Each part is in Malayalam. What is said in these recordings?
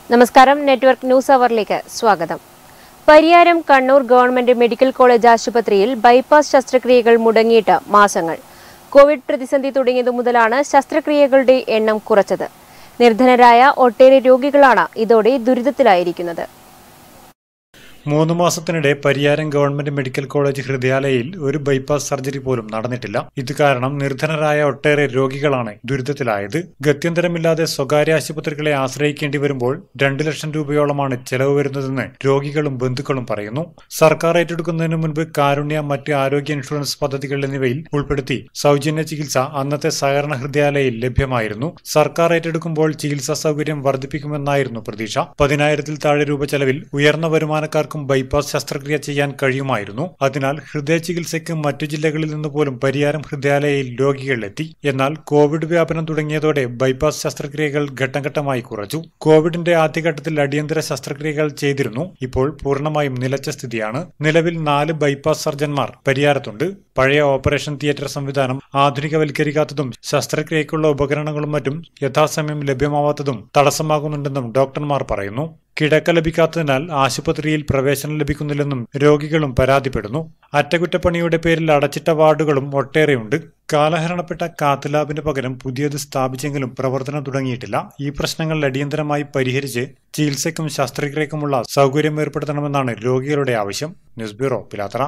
നമസ്കാരം നെറ്റ്വർക്ക് ന്യൂസ് അവറിലേക്ക് സ്വാഗതം Pariyaram Kannur government medical college ആശുപത്രിയിൽ ബൈപ്പാസ് ശസ്ത്രക്രിയകൾ മുടങ്ങിയിട്ട് മാസങ്ങൾ കോവിഡ് പ്രതിസന്ധി തുടങ്ങിയതു മുതലാണ് ശസ്ത്രക്രിയകളുടെ എണ്ണം കുറച്ചത് നിർധനരായ ഒട്ടേറെ രോഗികളാണ് ഇതോടെ ദുരിതത്തിലായിരിക്കുന്നത് മൂന്ന് മാസത്തിനിടെ പരിയാരം ഗവൺമെന്റ് മെഡിക്കൽ കോളേജ് ഹൃദയാലയയിൽ ഒരു ബൈപ്പാസ് സർജറി പോലും നടന്നിട്ടില്ല ഇത് കാരണം നിർധനരായ ഒട്ടേറെ രോഗികളാണ് ദുരിതത്തിലായത് ഗത്യന്തരമില്ലാതെ സ്വകാര്യ ആശുപത്രികളെ ആശ്രയിക്കേണ്ടി വരുമ്പോൾ രണ്ടു ലക്ഷം രൂപയോളമാണ് ചെലവ് വരുന്നതെന്ന് രോഗികളും ബന്ധുക്കളും പറയുന്നു സർക്കാർ ഏറ്റെടുക്കുന്നതിന് മുൻപ് കാരുണ്യ മറ്റ് ആരോഗ്യ ഇൻഷുറൻസ് പദ്ധതികൾ എന്നിവയിൽ ഉൾപ്പെടുത്തി സൗജന്യ ചികിത്സ അന്നത്തെ സഹകരണ ഹൃദയാലയയിൽ ലഭ്യമായിരുന്നു സർക്കാർ ഏറ്റെടുക്കുമ്പോൾ ചികിത്സാ സൗകര്യം വർദ്ധിപ്പിക്കുമെന്നായിരുന്നു പ്രതീക്ഷ പതിനായിരത്തിൽ താഴെ രൂപ ചെലവിൽ ഉയർന്ന വരുമാനക്കാർക്കും ബൈപ്പാസ് ശസ്ത്രക്രിയ ചെയ്യാൻ കഴിയുമായിരുന്നു അതിനാൽ ഹൃദയ ചികിത്സയ്ക്ക് മറ്റു ജില്ലകളിൽ നിന്ന് പോലും പരിയാരം ഹൃദയാലയയിൽ രോഗികൾ എത്തി എന്നാൽ കോവിഡ് വ്യാപനം തുടങ്ങിയതോടെ ബൈപ്പാസ് ശസ്ത്രക്രിയകൾ ഘട്ടം ഘട്ടമായി കുറച്ചു കോവിഡിന്റെ ആദ്യഘട്ടത്തിൽ അടിയന്തര ശസ്ത്രക്രിയകൾ ചെയ്തിരുന്നു ഇപ്പോൾ പൂർണ്ണമായും നിലച്ച സ്ഥിതിയാണ് നിലവിൽ നാല് ബൈപ്പാസ് സർജൻമാർ പരിയാരത്തുണ്ട് പഴയ ഓപ്പറേഷൻ തിയേറ്റർ സംവിധാനം ആധുനികവൽക്കരിക്കാത്തതും ശസ്ത്രക്രിയയ്ക്കുള്ള ഉപകരണങ്ങളും മറ്റും യഥാസമയം ലഭ്യമാവാത്തതും തടസ്സമാകുന്നുണ്ടെന്നും ഡോക്ടർമാർ പറയുന്നു കിടക്ക ലഭിക്കാത്തതിനാൽ ആശുപത്രിയിൽ പ്രവേശനം ലഭിക്കുന്നില്ലെന്നും രോഗികളും പരാതിപ്പെടുന്നു അറ്റകുറ്റപ്പണിയുടെ പേരിൽ അടച്ചിട്ട വാർഡുകളും ഒട്ടേറെയുണ്ട് കാലഹരണപ്പെട്ട കാത്ത് ലാബിന് പകരം പുതിയത് സ്ഥാപിച്ചെങ്കിലും പ്രവർത്തനം തുടങ്ങിയിട്ടില്ല ഈ പ്രശ്നങ്ങൾ അടിയന്തരമായി പരിഹരിച്ച് ചികിത്സയ്ക്കും ശസ്ത്രക്രിയക്കുമുള്ള സൗകര്യം ഏർപ്പെടുത്തണമെന്നാണ് രോഗികളുടെ ആവശ്യം ന്യൂസ് ബ്യൂറോ പിലാത്തറ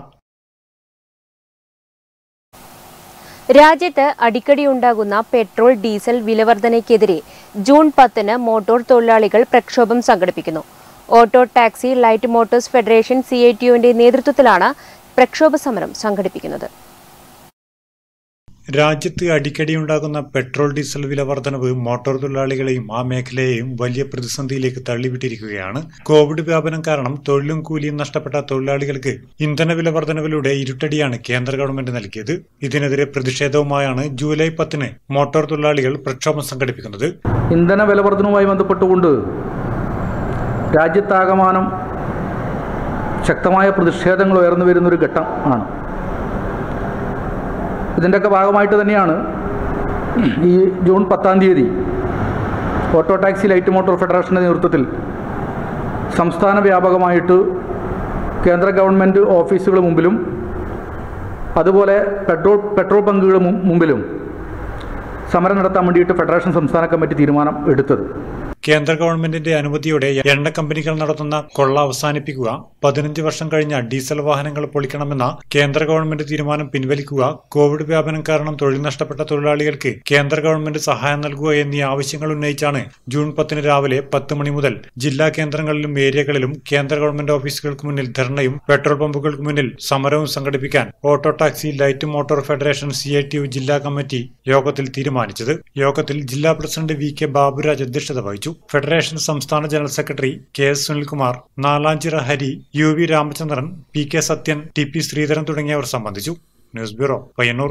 രാജ്യത്ത് അടിക്കടി ഉണ്ടാകുന്ന പെട്രോൾ ഡീസൽ വിലവർധനയ്ക്കെതിരെ ജൂൺ പത്തിന് മോട്ടോർ തൊഴിലാളികൾ പ്രക്ഷോഭം സംഘടിപ്പിക്കുന്നു auto taxi light motors federation C I ടിയുവിന്റെ നേതൃത്വത്തിലാണ് പ്രക്ഷോഭ സമരം സംഘടിപ്പിക്കുന്നത് രാജ്യത്ത് അടിക്കടി ഉണ്ടാകുന്ന പെട്രോൾ ഡീസൽ വില വർധനവ് മോട്ടോർ തൊഴിലാളികളെയും ആ മേഖലയെയും വലിയ പ്രതിസന്ധിയിലേക്ക് തള്ളിവിട്ടിരിക്കുകയാണ് കോവിഡ് വ്യാപനം കാരണം തൊഴിലും കൂലിയും നഷ്ടപ്പെട്ട തൊഴിലാളികൾക്ക് ഇന്ധന വില വർധനവിലൂടെ ഇരുട്ടടിയാണ് കേന്ദ്ര ഗവൺമെന്റ് നൽകിയത് ഇതിനെതിരെ പ്രതിഷേധവുമായാണ് ജൂലൈ പത്തിന് മോട്ടോർ തൊഴിലാളികൾ പ്രക്ഷോഭം സംഘടിപ്പിക്കുന്നത് ഇന്ധന വിലവർദ്ധനവുമായി ബന്ധപ്പെട്ടുകൊണ്ട് രാജ്യത്താകമാനം ശക്തമായ പ്രതിഷേധങ്ങൾ ഉയർന്നു വരുന്നൊരു ഘട്ടം ആണ് ഇതിൻ്റെയൊക്കെ ഭാഗമായിട്ട് തന്നെയാണ് ഈ ജൂൺ പത്താം തീയതി ഓട്ടോ ടാക്സി ലൈറ്റ് മോട്ടോർ ഫെഡറേഷൻ്റെ നേതൃത്വത്തിൽ സംസ്ഥാന വ്യാപകമായിട്ട് കേന്ദ്ര ഗവൺമെൻറ് ഓഫീസുകൾ മുമ്പിലും അതുപോലെ പെട്രോൾ പെട്രോൾ ബങ്കുകൾ മുമ്പിലും സമരം നടത്താൻ വേണ്ടിയിട്ട് ഫെഡറേഷൻ സംസ്ഥാന കമ്മിറ്റി തീരുമാനം എടുത്തത് കേന്ദ്ര ഗവൺമെന്റിന്റെ അനുമതിയോടെ എണ്ണ കമ്പനികൾ നടത്തുന്ന കൊള്ള അവസാനിപ്പിക്കുക പതിനഞ്ച് വർഷം കഴിഞ്ഞ ഡീസൽ വാഹനങ്ങൾ പൊളിക്കണമെന്ന കേന്ദ്ര ഗവൺമെന്റ് തീരുമാനം പിൻവലിക്കുക കോവിഡ് വ്യാപനം കാരണം തൊഴിൽ നഷ്ടപ്പെട്ട തൊഴിലാളികൾക്ക് കേന്ദ്ര ഗവൺമെന്റ് സഹായം നൽകുക എന്നീ ആവശ്യങ്ങൾ ഉന്നയിച്ചാണ് ജൂൺ പത്തിന് രാവിലെ പത്ത് മണി മുതൽ ജില്ലാ കേന്ദ്രങ്ങളിലും ഏരിയകളിലും കേന്ദ്ര ഗവൺമെന്റ് ഓഫീസുകൾക്ക് മുന്നിൽ ധർണയും പെട്രോൾ പമ്പുകൾക്ക് മുന്നിൽ സമരവും സംഘടിപ്പിക്കാൻ auto taxi light motor federation C I T U ജില്ലാ കമ്മിറ്റി യോഗത്തിൽ തീരുമാനിച്ചത് യോഗത്തിൽ ജില്ലാ പ്രസിഡന്റ് വി കെ ബാബുരാജ് അധ്യക്ഷത വഹിച്ചു ഫെഡറേഷൻ സംസ്ഥാന general secretary K S Sunilkumar Nalanchira Hari U V Ramachandran P K Sathyan T P Sreedharan തുടങ്ങിയവർ സംബന്ധിച്ചു ന്യൂസ് ബ്യൂറോ പയ്യന്നൂർ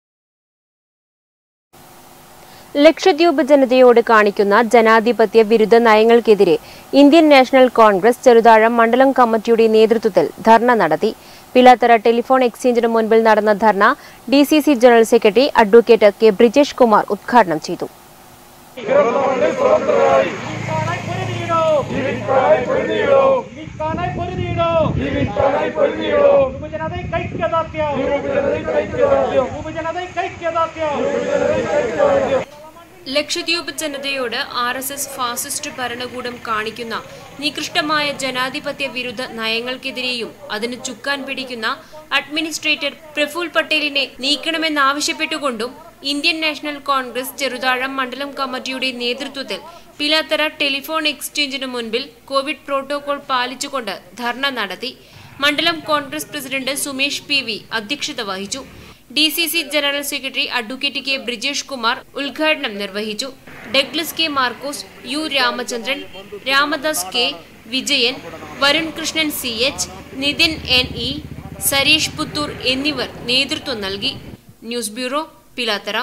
ലക്ഷദ്വീപ് ജനതയോട് കാണിക്കുന്ന ജനാധിപത്യ വിരുദ്ധ നയങ്ങൾക്കെതിരെ ഇന്ത്യൻ നാഷണൽ കോൺഗ്രസ് ചെറുതാഴം മണ്ഡലം കമ്മിറ്റിയുടെ നേതൃത്വത്തിൽ ധർണ നടത്തി പിലാത്തറ ടെലിഫോൺ എക്സ്ചേഞ്ചിന് മുൻപിൽ നടന്ന dharna D C C general secretary advocate K Brijesh Kumar ഉദ്ഘാടനം ചെയ്തു യുവജനതയെ കൈക്കതാത്യ യുവജനതയെ കൈക്കതാത്യ ലക്ഷദ്വീപ് ജനതയോട് ആർ എസ് എസ് ഫാസിസ്റ്റ് ഭരണകൂടം കാണിക്കുന്ന നികൃഷ്ടമായ ജനാധിപത്യ വിരുദ്ധ നയങ്ങൾക്കെതിരെയും അതിന് ചുക്കാൻ പിടിക്കുന്ന അഡ്മിനിസ്ട്രേറ്റർ പ്രഫുൽ പട്ടേലിനെ നീക്കണമെന്നാവശ്യപ്പെട്ടുകൊണ്ടും ഇന്ത്യൻ നാഷണൽ കോൺഗ്രസ് ചെറുതാഴം മണ്ഡലം കമ്മിറ്റിയുടെ നേതൃത്വത്തിൽ പിലാത്തറ ടെലിഫോൺ എക്സ്ചേഞ്ചിന് മുൻപിൽ കോവിഡ് പ്രോട്ടോകോൾ പാലിച്ചുകൊണ്ട് ധർണ നടത്തി മണ്ഡലം Congress president Sumesh P V അധ്യക്ഷത വഹിച്ചു D C C general secretary advocate K Brijesh Kumar ഉദ്ഘാടനം നിർവഹിച്ചു Douglas K Markose U Ramachandran Ramadas K Vijayan Varun Krishnan C H Nithin N E Sareesh Puthur എന്നിവർ നേതൃത്വം നൽകി ന്യൂസ് ബ്യൂറോ പിലാത്തറ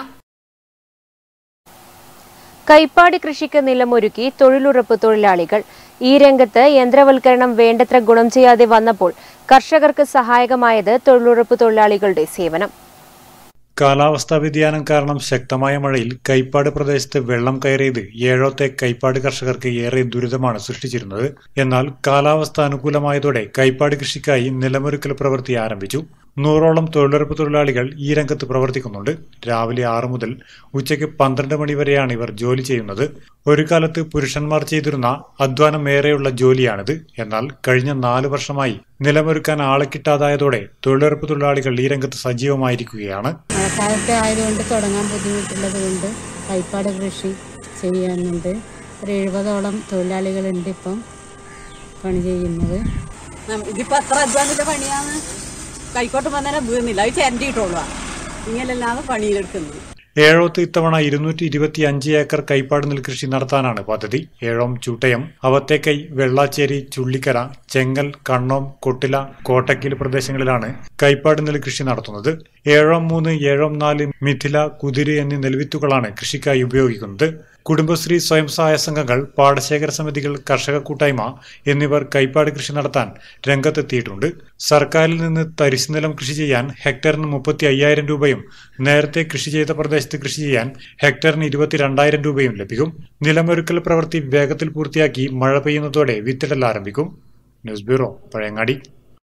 കൈപ്പാടി കൃഷിക്ക് നിലമൊരുക്കി തൊഴിലുറപ്പ് തൊഴിലാളികൾ ഈ രംഗത്ത് യന്ത്രവൽക്കരണം വേണ്ടത്ര ഗുണം ചെയ്യാതെ വന്നപ്പോൾ കർഷകർക്ക് സഹായകമായത് തൊഴിലുറപ്പ് തൊഴിലാളികളുടെ സേവനം കാലാവസ്ഥാ വ്യതിയാനം കാരണം ശക്തമായ മഴയിൽ കൈപ്പാട് പ്രദേശത്ത് വെള്ളം കയറിയത് ഏഴോത്തെ കൈപ്പാട് കർഷകർക്ക് ഏറെ ദുരിതമാണ് സൃഷ്ടിച്ചിരുന്നത് എന്നാൽ കാലാവസ്ഥ അനുകൂലമായതോടെ കൈപ്പാട് കൃഷിക്കായി നിലമൊരുക്കൽ പ്രവൃത്തി ആരംഭിച്ചു നൂറോളം തൊഴിലുറപ്പ് തൊഴിലാളികൾ ഈ രംഗത്ത് പ്രവർത്തിക്കുന്നുണ്ട് രാവിലെ ആറു മുതൽ ഉച്ചയ്ക്ക് പന്ത്രണ്ട് മണി വരെയാണ് ഇവർ ജോലി ചെയ്യുന്നത് ഒരു കാലത്ത് പുരുഷന്മാർ ചെയ്തിരുന്ന അധ്വാനം ഏറെയുള്ള ജോലിയാണിത് എന്നാൽ കഴിഞ്ഞ നാല് വർഷമായി നിലമൊരുക്കാൻ ആളെ കിട്ടാതായതോടെ തൊഴിലുറപ്പ് തൊഴിലാളികൾ ഈ രംഗത്ത് സജീവമായിരിക്കുകയാണ് മഴക്കാലത്തെ ആയതുകൊണ്ട് തുടങ്ങാൻ ബുദ്ധിമുട്ടുള്ളത് കൊണ്ട് കൈപ്പാട് കൃഷി ചെയ്യുന്നുണ്ട് ഒരു എഴുപതോളം തൊഴിലാളികളുണ്ട് ഇപ്പം പണി ചെയ്യുന്നത് നം- ഇതിപ്പോ അത്ര അധ്വാനത്തിന്റെ പണിയാണ് കൈക്കോട്ട് വന്നേനെ വീഴുന്നില്ല അത് ചരണ്ടിയിട്ടുള്ളൂ ഇങ്ങനെയല്ലാതെ പണിയിലെടുക്കുന്നത് ഏഴോത്ത് ഇത്തവണ ഇരുന്നൂറ്റി ഇരുപത്തി അഞ്ച് ഏക്കർ കൈപ്പാട് നെൽകൃഷി നടത്താനാണ് പദ്ധതി ഏഴോം ചൂട്ടയം അവത്തേക്കൈ വെള്ളാച്ചേരി ചുള്ളിക്കര ചെങ്ങൽ കണ്ണോം കൊട്ടില കോട്ടക്കൽ പ്രദേശങ്ങളിലാണ് കൈപ്പാട് നെൽകൃഷി നടത്തുന്നത് ഏഴോം മൂന്ന് ഏഴോം നാല് മിഥില കുതിര് എന്നീ നെൽവിത്തുകളാണ് കൃഷിക്കായി ഉപയോഗിക്കുന്നത് കുടുംബശ്രീ സ്വയം സഹായ സംഘങ്ങൾ പാടശേഖര സമിതികൾ കർഷക കൂട്ടായ്മ എന്നിവർ കൈപ്പാട് കൃഷി നടത്താൻ രംഗത്തെത്തിയിട്ടുണ്ട് സർക്കാരിൽ നിന്ന് തരിശു നിലം കൃഷി ചെയ്യാൻ ഹെക്ടറിന് മുപ്പത്തി അയ്യായിരം രൂപയും നേരത്തെ കൃഷി ചെയ്ത പ്രദേശത്ത് കൃഷി ചെയ്യാൻ ഹെക്ടറിന് ഇരുപത്തിരണ്ടായിരം രൂപയും ലഭിക്കും നിലമൊരുക്കൽ പ്രവൃത്തി വേഗത്തിൽ പൂർത്തിയാക്കി മഴ പെയ്യുന്നതോടെ വിത്തിടൽ ആരംഭിക്കും ന്യൂസ് ബ്യൂറോ പഴയങ്ങാടി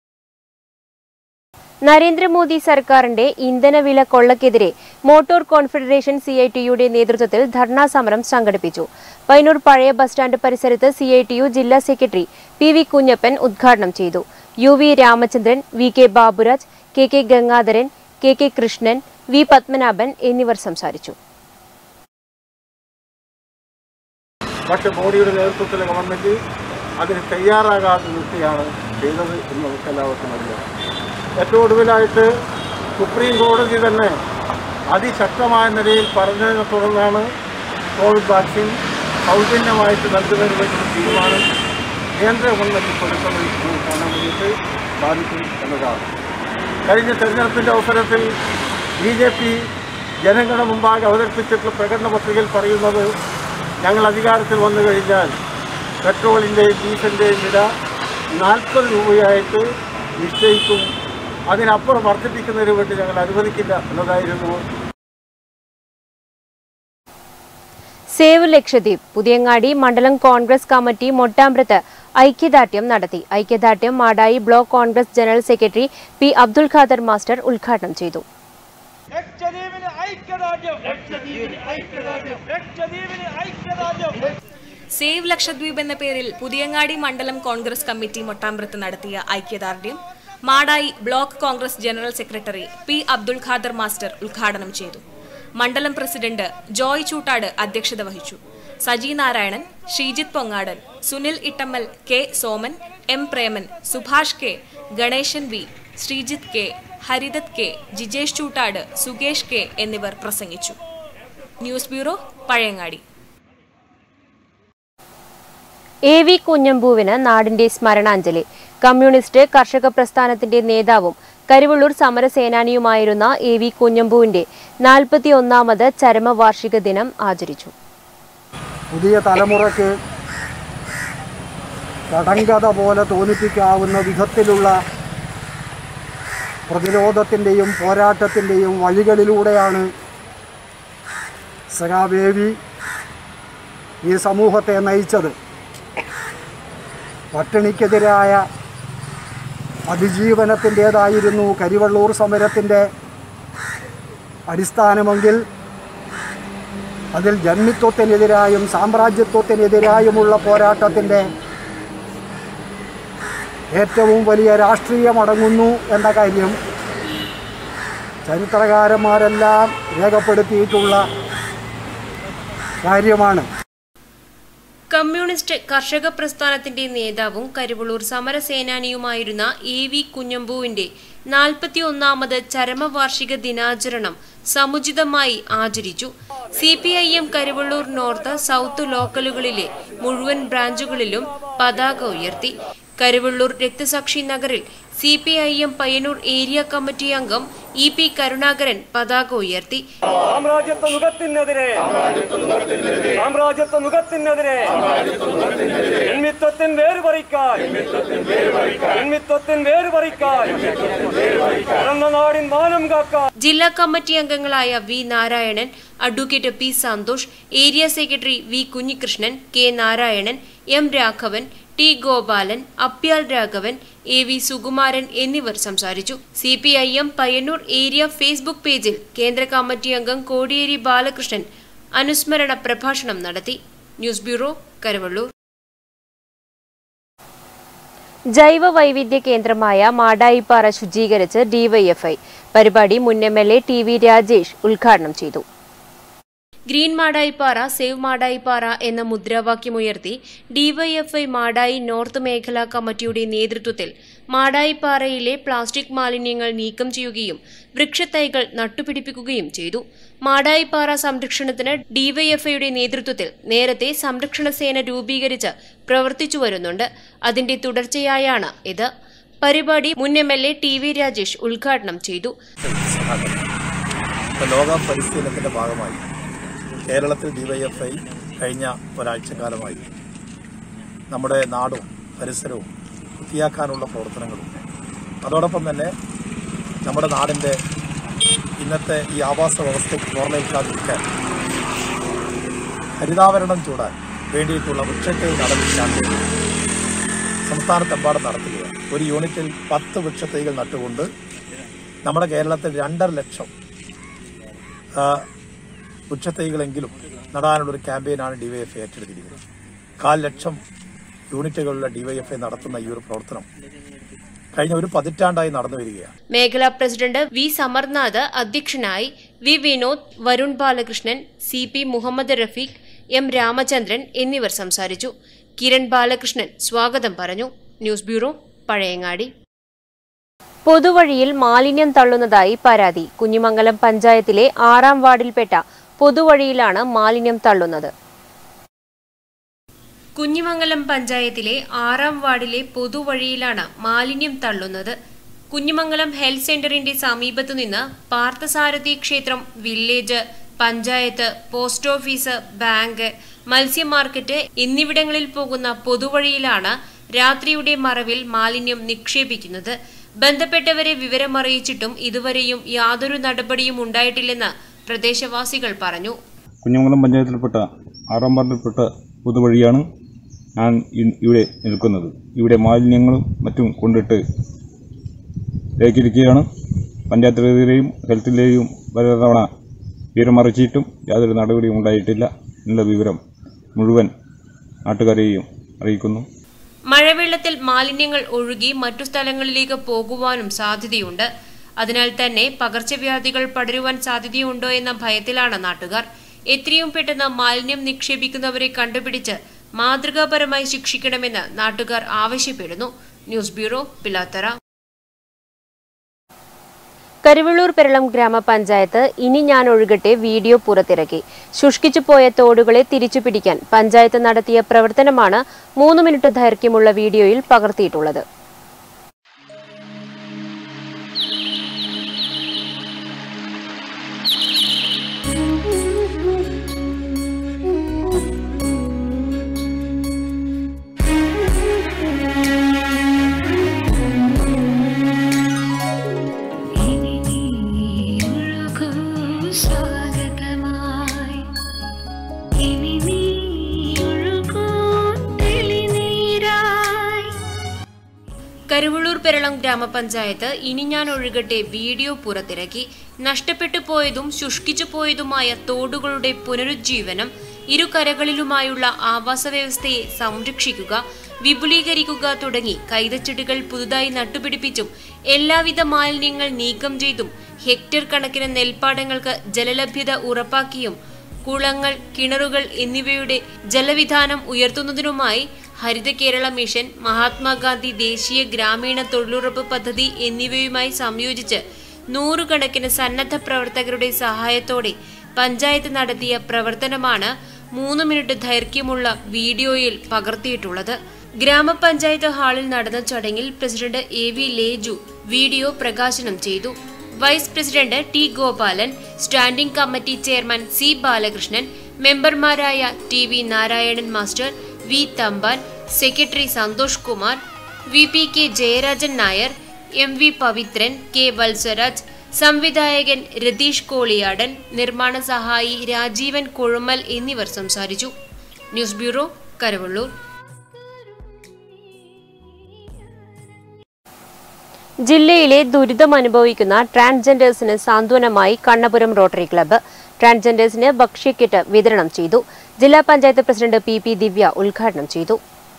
നരേന്ദ്രമോദി സർക്കാരിന്റെ ഇന്ധനവില കൊള്ളക്കെതിരെ മോട്ടോർ കോൺഫെഡറേഷൻ സി ഐ ടിയുടെ നേതൃത്വത്തിൽ ധർണാ സമരം സംഘടിപ്പിച്ചു പൈനൂർ പഴയ ബസ് സ്റ്റാൻഡ് പരിസരത്ത് സി ഐ ടി യു ജില്ലാ സെക്രട്ടറി പി വി കുഞ്ഞപ്പൻ ഉദ്ഘാടനം ചെയ്തു U V Ramachandran V K Baburaj K K Gangadharan K K Krishnan V Padmanabhan എന്നിവർ സംസാരിച്ചു പക്ഷെ മോഡിയുടെ നേതൃത്വത്തിലെ ഗവൺമെൻറ് അതിന് തയ്യാറാകാതെ നിൽക്കുകയാണ് ചെയ്തത് എന്ന് നമുക്ക് എല്ലാവർക്കും അറിയാം ഏറ്റവും ഒടുവിലായിട്ട് സുപ്രീം കോടതി തന്നെ അതിശക്തമായ നിലയിൽ പറഞ്ഞതിനെ തുടർന്നാണ് കോവിഡ് വാക്സിൻ സൗജന്യമായിട്ട് നൽകുന്നതിന് വേണ്ടി തീരുമാനം കേന്ദ്ര ഗവൺമെൻറ് ഇപ്പോൾ എടുക്കുന്നത് എന്ന് കാണാൻ വേണ്ടിയിട്ട് സാധിക്കും എന്നതാണ് കഴിഞ്ഞ തെരഞ്ഞെടുപ്പിൻ്റെ അവസരത്തിൽ ബി ജെ പി ജനങ്ങളുടെ മുമ്പാകെ അവതരിപ്പിച്ചിട്ടുള്ള പ്രകടന പത്രികയിൽ പറയുന്നത് ഞങ്ങൾ അധികാരത്തിൽ വന്നു കഴിഞ്ഞാൽ പെട്രോളിൻ്റെയും ഡീസലിൻ്റെയും വില നാൽപ്പത് രൂപയായിട്ട് നിശ്ചയിക്കും അതിനപ്പുറം വർദ്ധിപ്പിക്കുന്നതിന് വേണ്ടി ഞങ്ങൾ അനുവദിക്കില്ല എന്നതായിരുന്നു സേവ് ലക്ഷദ്വീപ് പുതിയങ്ങാടി മണ്ഡലം കോൺഗ്രസ് കമ്മിറ്റി മൊട്ടാമ്പ്രത്ത് ഐക്യദാർഢ്യം നടത്തി ഐക്യദാർഢ്യം Madayi block Congress general secretary P Abdul Khader master ഉദ്ഘാടനം ചെയ്തു ലക്ഷദ്വീപിന് ഐക്യദാർഢ്യം ലക്ഷദ്വീപിന് ഐക്യദാർഢ്യം ലക്ഷദ്വീപിന് ഐക്യദാർഢ്യം സേവ് ലക്ഷദ്വീപ് എന്ന പേരിൽ പുതിയങ്ങാടി മണ്ഡലം കോൺഗ്രസ് കമ്മിറ്റി മൊട്ടാമ്പ്രത്ത് നടത്തിയ ഐക്യദാർഢ്യം Madayi block Congress general secretary P Abdul Khader master ഉദ്ഘാടനം ചെയ്തു മണ്ഡലം പ്രസിഡന്റ് ജോയ് ചൂട്ടാട് അധ്യക്ഷത വഹിച്ചു Saji Narayanan Sreejith Pongadan Sunil Ittammal K Soman M Preman Subhash K Ganesan V Sreejith K Haridath K Jijesh Choottad Sukesh K എന്നിവർ പ്രസംഗിച്ചു news bureau Pazhayangadi A V കുഞ്ഞമ്പൂവിന് നാടിന്റെ സ്മരണാഞ്ജലി കമ്മ്യൂണിസ്റ്റ് കർഷക പ്രസ്ഥാനത്തിന്റെ നേതാവും കരുവള്ളൂർ സമരസേനാനിയുമായിരുന്ന എ വി കുഞ്ഞമ്പൂവിന്റെ നാൽപ്പത്തിയൊന്നാമത് ചരമവാർഷിക ദിനം ആചരിച്ചു പുതിയ തലമുറയ്ക്ക് കടങ്കഥ പോലെ തോന്നിപ്പിക്കാവുന്ന വിധത്തിലുള്ള പ്രതിരോധത്തിൻ്റെയും പോരാട്ടത്തിൻ്റെയും വഴികളിലൂടെയാണ് സഖാബേവി ഈ സമൂഹത്തെ നയിച്ചത് പട്ടിണിക്കെതിരായ അതിജീവനത്തിൻ്റേതായിരുന്നു കരിവള്ളൂർ സമരത്തിൻ്റെ അടിസ്ഥാനമെങ്കിൽ അതിൽ ജന്മിത്വത്തിനെതിരായും സാമ്രാജ്യത്വത്തിനെതിരായുമുള്ള പോരാട്ടത്തിൻ്റെ ഏറ്റവും വലിയ രാഷ്ട്രീയമടങ്ങുന്നു എന്ന കാര്യം ചരിത്രകാരന്മാരെല്ലാം രേഖപ്പെടുത്തിയിട്ടുള്ള കാര്യമാണ് കമ്മ്യൂണിസ്റ്റ് കർഷക പ്രസ്ഥാനത്തിന്റെ നേതാവും കരുവള്ളൂർ സമരസേനാനിയുമായിരുന്ന എ വി കുഞ്ഞമ്പുവിന്റെ നാൽപ്പത്തിയൊന്നാമത് ചരമവാർഷിക ദിനാചരണം സമുചിതമായി ആചരിച്ചു C P I M Karivellur north south ലോക്കലുകളിലെ മുഴുവൻ ബ്രാഞ്ചുകളിലും പതാക ഉയർത്തി കരുവള്ളൂർ രക്തസാക്ഷി നഗറിൽ C P I M Payyanur area committee അംഗം ഇ പി കരുണാകരൻ പതാക ഉയർത്തി സാമ്രാജ്യത്വ നുഖത്തിനെതിരെ സാമ്രാജ്യത്വ നുഖത്തിനെതിരെ ജന്മിത്വത്തിൻ വേര് പറിക്കാൻ ജന്മിത്വത്തിൻ വേര് പറിക്കാൻ പിറന്ന നാടിൻ മാനം കാക്കാൻ ജില്ലാ കമ്മിറ്റി അംഗങ്ങളായ V Narayanan advocate P Santhosh area secretary V Kunhikrishnan K Narayanan M Raghavan T Gopalan Apyal Raghavan A V Sukumaran എന്നിവർ സംസാരിച്ചു C P I M Payyanur area Facebook പേജിൽ കേന്ദ്ര കമ്മിറ്റി അംഗം കോടിയേരി ബാലകൃഷ്ണൻ അനുസ്മരണ പ്രഭാഷണം നടത്തി ന്യൂസ് ബ്യൂറോ കരുവള്ളൂർ ജൈവ വൈവിധ്യ കേന്ദ്രമായ മാടായിപ്പാറ ശുചീകരിച്ച് ഡിവൈഎഫ്ഐ പരിപാടി മുൻ M L A T V Rajesh ഉദ്ഘാടനം ചെയ്തു ഗ്രീൻ മാടായിപ്പാറ സേവ് മാടായിപ്പാറ എന്ന മുദ്രാവാക്യമുയർത്തി ഡിവൈഎഫ്ഐ മാടായി നോർത്ത് മേഖലാ കമ്മിറ്റിയുടെ നേതൃത്വത്തിൽ മാടായിപ്പാറയിലെ പ്ലാസ്റ്റിക് മാലിന്യങ്ങൾ നീക്കം ചെയ്യുകയും വൃക്ഷത്തൈകൾ നട്ടുപിടിപ്പിക്കുകയും ചെയ്തു മാടായിപ്പാറ സംരക്ഷണത്തിന് ഡിവൈഎഫ്ഐയുടെ നേതൃത്വത്തിൽ നേരത്തെ സംരക്ഷണ സേന രൂപീകരിച്ച് പ്രവർത്തിച്ചു വരുന്നുണ്ട് അതിന്റെ തുടർച്ചയായാണ് ഇത് പരിപാടി മുൻ M L A T V Rajesh ഉദ്ഘാടനം ചെയ്തു ഇപ്പോൾ ലോക പരിസ്ഥിതി ദിനത്തിന്റെ ഭാഗമായി കേരളത്തിൽ ഡിവൈഎഫ്ഐ കഴിഞ്ഞ ഒരാഴ്ചക്കാലമായി നമ്മുടെ നാടും പരിസരവും വൃത്തിയാക്കാനുള്ള പ്രവർത്തനങ്ങളും അതോടൊപ്പം തന്നെ നമ്മുടെ നാടിൻ്റെ ഇന്നത്തെ ഈ ആവാസ വ്യവസ്ഥയ്ക്ക് ഓർമ്മയിൽക്കാതിരിക്കാൻ ഹരിതാവരണം ചൂടാൻ വേണ്ടിയിട്ടുള്ള വൃക്ഷത്തെ നടപടി ക്യാമ്പയിൻ സംസ്ഥാനത്തെമ്പാടും നടത്തുകയാണ് ഒരു യൂണിറ്റിൽ പത്ത് വൃക്ഷത്തൈകൾ നട്ടുകൊണ്ട് നമ്മുടെ കേരളത്തിൽ രണ്ടര ലക്ഷം ആ, വൃക്ഷത്തൈകളെങ്കിലും നടാനുള്ളൊരു ക്യാമ്പയിനാണ് ഡിവൈഎഫ്ഐ ഏറ്റെടുത്തിരിക്കുന്നത് കാൽ ലക്ഷം യൂണിറ്റുകളിലെ ഡിവൈഎഫ്ഐ നടത്തുന്ന ഈ ഒരു പ്രവർത്തനം കഴിഞ്ഞ ഒരു പതിറ്റാണ്ടായി നടന്നു വരികയാണ് മേഖലാ പ്രസിഡന്റ് വി സമർനാഥ് അധ്യക്ഷനായി V Vinod Varun Balakrishnan C P Muhammad Rafeeq M Ramachandran എന്നിവർ സംസാരിച്ചു കിരൺ ബാലകൃഷ്ണൻ സ്വാഗതം പറഞ്ഞു ന്യൂസ് ബ്യൂറോ പഴയങ്ങാടി പൊതുവഴിയിൽ മാലിന്യം തള്ളുന്നതായി പരാതി കുഞ്ഞിമംഗലം പഞ്ചായത്തിലെ ആറാം വാർഡിൽപ്പെട്ട പൊതുവഴിയിലാണ് മാലിന്യം തള്ളുന്നത് കുഞ്ഞിമംഗലം പഞ്ചായത്തിലെ ആറാം വാർഡിലെ പൊതുവഴിയിലാണ് മാലിന്യം തള്ളുന്നത് കുഞ്ഞിമംഗലം ഹെൽത്ത് സെന്ററിന്റെ സമീപത്തുനിന്ന് പാർത്ഥസാരഥി ക്ഷേത്രം village panchayat post office bank മത്സ്യ മാർക്കറ്റ് എന്നിവിടങ്ങളിൽ പോകുന്ന പൊതുവഴിയിലാണ് രാത്രിയുടെ മറവിൽ മാലിന്യം നിക്ഷേപിക്കുന്നത് ബന്ധപ്പെട്ടവരെ വിവരമറിയിച്ചിട്ടും ഇതുവരെയും യാതൊരു നടപടിയും ഉണ്ടായിട്ടില്ലെന്ന് പ്രദേശവാസികൾ പറഞ്ഞു കുഞ്ഞമംഗലം പഞ്ചായത്തിൽപ്പെട്ട ആറാം വാർഡിൽപ്പെട്ട പൊതുവഴിയാണ് ഞാൻ ഇ- ഇവിടെ നിൽക്കുന്നത് ഇവിടെ മാലിന്യങ്ങളും മറ്റും കൊണ്ടിട്ട് തേക്കിരിക്കുകയാണ് പഞ്ചായത്തിലെതിരെയും ഹെൽത്തിലെയും പല തവണ വിവരമറിയിച്ചിട്ടും യാതൊരു നടപടിയും ഉണ്ടായിട്ടില്ല എന്നുള്ള വിവരം മുഴുവൻ നാട്ടുകാരെയും അറിയിക്കുന്നു മഴവെള്ളത്തിൽ മാലിന്യങ്ങൾ ഒഴുകി മറ്റു സ്ഥലങ്ങളിലേക്ക് പോകുവാനും സാധ്യതയുണ്ട് അതിനാൽ തന്നെ പകർച്ചവ്യാധികൾ പടരുവാൻ സാധ്യതയുണ്ടോ എന്ന ഭയത്തിലാണ് നാട്ടുകാർ എത്രയും പെട്ടെന്ന് മാലിന്യം നിക്ഷേപിക്കുന്നവരെ കണ്ടുപിടിച്ച് മാതൃകാപരമായി ശിക്ഷിക്കണമെന്ന് നാട്ടുകാർ ആവശ്യപ്പെടുന്നു ന്യൂസ് ബ്യൂറോ പിലാത്തറ കരുവള്ളൂർ പെരളം ഗ്രാമപഞ്ചായത്ത് ഇനി ഞാൻ ഒഴുകട്ടെ വീഡിയോ പുറത്തിറക്കി ശുഷ്കിച്ചു പോയ തോടുകളെ തിരിച്ചു പിടിക്കാൻ പഞ്ചായത്ത് നടത്തിയ പ്രവർത്തനമാണ് മൂന്ന് മിനിറ്റ് ദൈർഘ്യമുള്ള വീഡിയോയിൽ പകർത്തിയിട്ടുള്ളത് സ്വാഗതമായി ഇനി നീ ഒഴുകൂ തെളിനീരായി കരുവള്ളൂർ പെരളം ഗ്രാമപഞ്ചായത്ത് ഇനി ഞാൻ ഒഴുകട്ടെ വീഡിയോ പുറത്തിറക്കി നഷ്ടപ്പെട്ടു പോയതും ശുഷ്കിച്ചു പോയതുമായ തോടുകളുടെ പുനരുജ്ജീവനം ഇരു കരകളിലുമായുള്ള ആവാസ വ്യവസ്ഥയെ സംരക്ഷിക്കുക വിപുലീകരിക്കുക തുടങ്ങി കൈതച്ചെടികൾ പുതുതായി നട്ടുപിടിപ്പിച്ചും എല്ലാവിധ മാലിന്യങ്ങൾ നീക്കം ചെയ്തും ഹെക്ടർ കണക്കിന് നെൽപ്പാടങ്ങൾക്ക് ജലലഭ്യത ഉറപ്പാക്കിയും കുളങ്ങൾ കിണറുകൾ എന്നിവയുടെ ജലവിധാനം ഉയർത്തുന്നതിനുമായി ഹരിത കേരള മിഷൻ മഹാത്മാഗാന്ധി ദേശീയ ഗ്രാമീണ തൊഴിലുറപ്പ് പദ്ധതി എന്നിവയുമായി സംയോജിച്ച് നൂറുകണക്കിന് സന്നദ്ധ പ്രവർത്തകരുടെ സഹായത്തോടെ പഞ്ചായത്ത് നടത്തിയ പ്രവർത്തനമാണ് മൂന്ന് മിനിറ്റ് ദൈർഘ്യമുള്ള വീഡിയോയിൽ പകർത്തിയിട്ടുള്ളത് ഗ്രാമപഞ്ചായത്ത് ഹാളിൽ നടന്ന ചടങ്ങിൽ president A V Leju video പ്രകാശനം ചെയ്തു vice president T Gopalan standing committee chairman C Balakrishnan മെമ്പർമാരായ T V Narayanan master V Thampan secretary Santhosh Kumar V P K Jayarajan Nair M V Pavithran K Valsaraj സംവിധായകൻ രതീഷ് കോളിയാടൻ നിർമ്മാണ സഹായി രാജീവൻ കൊഴുമൽ എന്നിവർ സംസാരിച്ചു ന്യൂസ് ബ്യൂറോ കരവള്ളൂർ ജില്ലയിലെ ദുരിതം അനുഭവിക്കുന്ന ട്രാൻസ്ജെൻഡേഴ്സിന് സാന്ത്വനമായി കണ്ണപുരം റോട്ടറി ക്ലബ്ബ് ട്രാൻസ്ജെൻഡേഴ്സിന് ഭക്ഷ്യക്കിറ്റ് വിതരണം ചെയ്തു ജില്ലാ panchayat president P P Divya ഉദ്ഘാടനം ചെയ്തു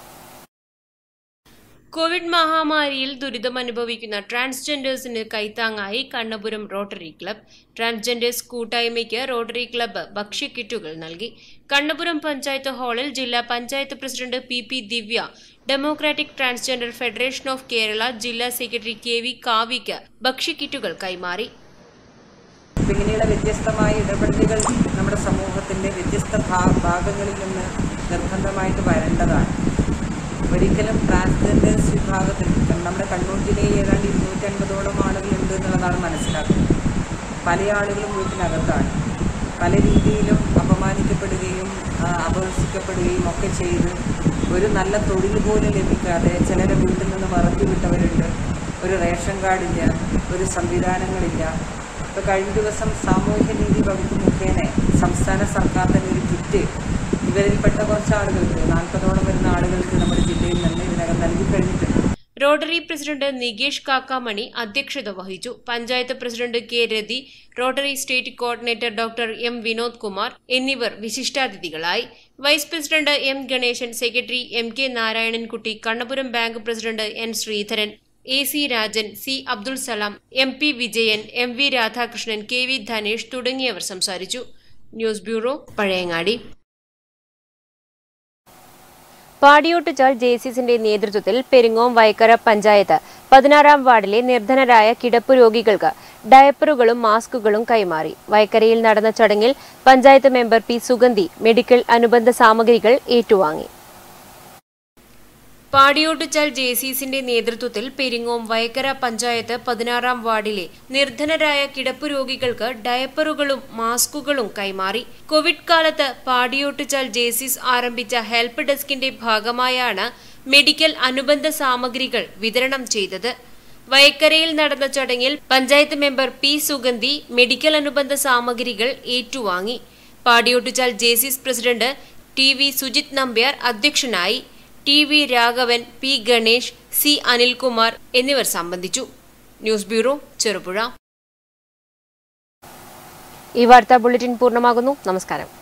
കോവിഡ് മഹാമാരിയിൽ ദുരിതമനുഭവിക്കുന്ന ട്രാൻസ്ജെൻഡേഴ്സിന് കൈത്താങ്ങായി കണ്ണപുരം റോട്ടറി ക്ലബ്ബ് ട്രാൻസ്ജെൻഡേഴ്സ് കൂട്ടായ്മയ്ക്ക് റോട്ടറി ക്ലബ്ബ് ഭക്ഷ്യക്കിറ്റുകൾ നൽകി കണ്ണപുരം പഞ്ചായത്ത് ഹാളിൽ ജില്ലാ panchayat president P P Divya democratic transgender federation of Kerala ജില്ലാ സെക്രട്ടറി കെ വി കാവിക്ക് ഭക്ഷ്യക്കിറ്റുകൾ കൈമാറി ഇങ്ങനെയുള്ള വ്യത്യസ്തമായ ഇടപെടലുകൾ നമ്മുടെ സമൂഹത്തിൻ്റെ വ്യത്യസ്ത ഭാ- ഭാഗങ്ങളിൽ നിന്ന് നിർബന്ധമായിട്ട് വരേണ്ടതാണ് ഒരിക്കലും ട്രാൻസ്ജെൻഡേഴ്സ് വിഭാഗത്തിൽ നമ്മുടെ കണ്ണൂർ ജില്ലയിൽ ഏതാണ്ട് ഇരുന്നൂറ്റൻപതോളം ആളുകളുണ്ട് എന്നുള്ളതാണ് മനസ്സിലാക്കുന്നത് പല ആളുകളും വീട്ടിനകത്താണ് പല രീതിയിലും അപമാനിക്കപ്പെടുകയും ആ, അപഹസിക്കപ്പെടുകയും ഒക്കെ ചെയ്ത് ഒരു നല്ല തൊഴിൽ പോലും ലഭിക്കാതെ ചിലരെ വീട്ടിൽ നിന്ന് മറത്തി വിട്ടവരുണ്ട് ഒരു റേഷൻ കാർഡില്ല ഒരു സംവിധാനങ്ങളില്ല ഇപ്പോൾ കഴിഞ്ഞ ദിവസം സാമൂഹ്യനീതി വകുപ്പ് മുഖേന സംസ്ഥാന സർക്കാർ തന്നെ ഒരു കിറ്റ് ഇവരിൽപ്പെട്ട കുറച്ച് ആളുകൾക്ക് നാൽപ്പതോളം വരുന്ന ആളുകൾക്ക് നമ്മുടെ ജില്ലയിൽ നിന്ന് ഇതിനകം നൽകി കഴിഞ്ഞിട്ടുണ്ട് റോട്ടറി പ്രസിഡന്റ് നികേഷ് കാക്കാമണി അധ്യക്ഷത വഹിച്ചു panchayat president K Rathi rotary state coordinator doctor M Vinod Kumar എന്നിവർ വിശിഷ്ടാതിഥികളായി vice president M Ganesan secretary M K Narayanankutty Kannapuram bank president N Sreedharan A C Rajan C Abdul Salam M P Vijayan M V Radhakrishnan K V Dhanesh തുടങ്ങിയവർ സംസാരിച്ചു ന്യൂസ് ബ്യൂറോ പഴയങ്ങാടി പാടിയോട്ടുചാൽ ജെസിസിന്റെ നേതൃത്വത്തിൽ പെരിങ്ങോം വൈക്കര പഞ്ചായത്ത് പതിനാറാം വാർഡിലെ നിർധനരായ കിടപ്പ് രോഗികൾക്ക് ഡയപ്പറുകളും മാസ്കുകളും കൈമാറി വൈക്കരയിൽ നടന്ന ചടങ്ങിൽ panchayat member P Sugandhi medical അനുബന്ധ സാമഗ്രികൾ ഏറ്റുവാങ്ങി പാടിയോട്ടുചാൽ ജെസിസിന്റെ നേതൃത്വത്തിൽ പെരിങ്ങോം വയക്കര പഞ്ചായത്ത് പതിനാറാം വാർഡിലെ നിർധനരായ കിടപ്പ് രോഗികൾക്ക് ഡയപ്പറുകളും മാസ്കുകളും കൈമാറി കോവിഡ് കാലത്ത് പാടിയോട്ടുചാൽ ജെസിസ് ആരംഭിച്ച ഹെൽപ്പ് ഡെസ്കിന്റെ ഭാഗമായാണ് മെഡിക്കൽ അനുബന്ധ സാമഗ്രികൾ വിതരണം ചെയ്തത് വയക്കരയിൽ നടന്ന ചടങ്ങിൽ panchayat member P Sugandhi medical അനുബന്ധ സാമഗ്രികൾ ഏറ്റുവാങ്ങി Padiyottuchal Jaycees president T V Sujith Nambiar അധ്യക്ഷനായി T V Raghavan P Ganesh C Anilkumar എന്നിവർ സംബന്ധിച്ചു ന്യൂസ് ബ്യൂറോ ചെറുപുഴ ഈ വാർത്താ ബുള്ളറ്റിൻ പൂർണ്ണമാകുന്നു നമസ്കാരം